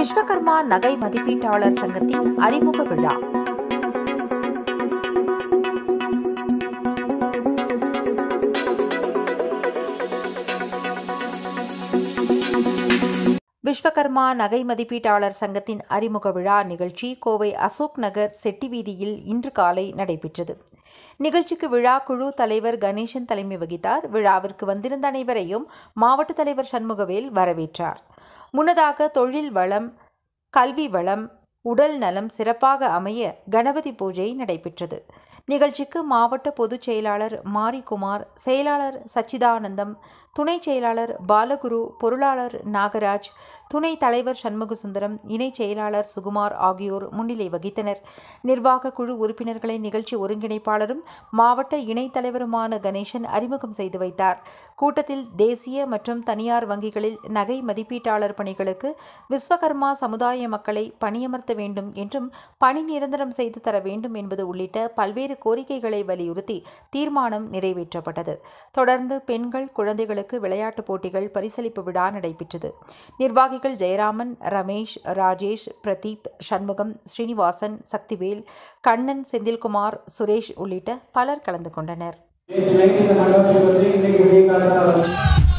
விஸ்வகர்மா நகை மதிப்பீட்டாளர் சங்கத்தின் அறிமுக விழா விஸ்வகர்மா நகை மதிப்பீட்டாளர் சங்கத்தின் அறிமுக விழா நிகழ்ச்சி கோவை அசோக் நகர் செட்டி வீதியில் இன்று காலை நடைபெற்றது நிகழ்ச்சிக்கு விழா குழு தலைவர் கணேசன் தலைமை வகித்தார் விழாவிற்கு வந்திருந்த அனைவரையும் மாவட்ட தலைவர் சண்முகவேல் வரவேற்றார் முன்னதாக தொழில் வளம் கல்வி வளம் உடல் நலம் சிறப்பாக அமைய கணபதி பூஜை நடைபெற்றது நிகழ்ச்சிக்கு மாவட்ட பொதுச் செயலாளர் மாரிகுமார் செயலாளர் சச்சிதானந்தம் துணை செயலாளர் பாலகுரு பொருளாளர் நாகராஜ் துணை தலைவர் சண்முகசுந்தரம் இணை செயலாளர் சுகுமார் ஆகியோர் முன்னிலை வகித்தனர் நிர்வாக குழு உறுப்பினர்களை நிகழ்ச்சி ஒருங்கிணைப்பாளரும் மாவட்ட இணைத் தலைவருமான கணேசன் அறிமுகம் செய்து வைத்தார் கூட்டத்தில் தேசிய மற்றும் தனியார் வங்கிகளில் நகை மதிப்பீட்டாளர் பணிகளுக்கு விஸ்வகர்மா சமுதாய மக்களை பணியமர்த்த வேண்டும் என்றும் பணி நிரந்தரம் செய்து தர வேண்டும் என்பது உள்ளிட்ட பல்வேறு கோரிக்கைகளை வலியுறுத்தி தீர்மானம் நிறைவேற்றப்பட்டது தொடர்ந்து பெண்கள் குழந்தைகளுக்கு விளையாட்டுப் போட்டிகள் பரிசளிப்பு விழா நடைபெற்றது நிர்வாகிகள் ஜெயராமன் ரமேஷ் ராஜேஷ் பிரதீப் சண்முகம் ஸ்ரீனிவாசன் சக்திவேல் கண்ணன் செந்தில்குமார் சுரேஷ் உள்ளிட்ட பலர் கலந்து கொண்டனர் நேற்று நைட்டு இந்த மண்டபத்துக்கு வந்து இன்னைக்கு விடிய காலத்தில்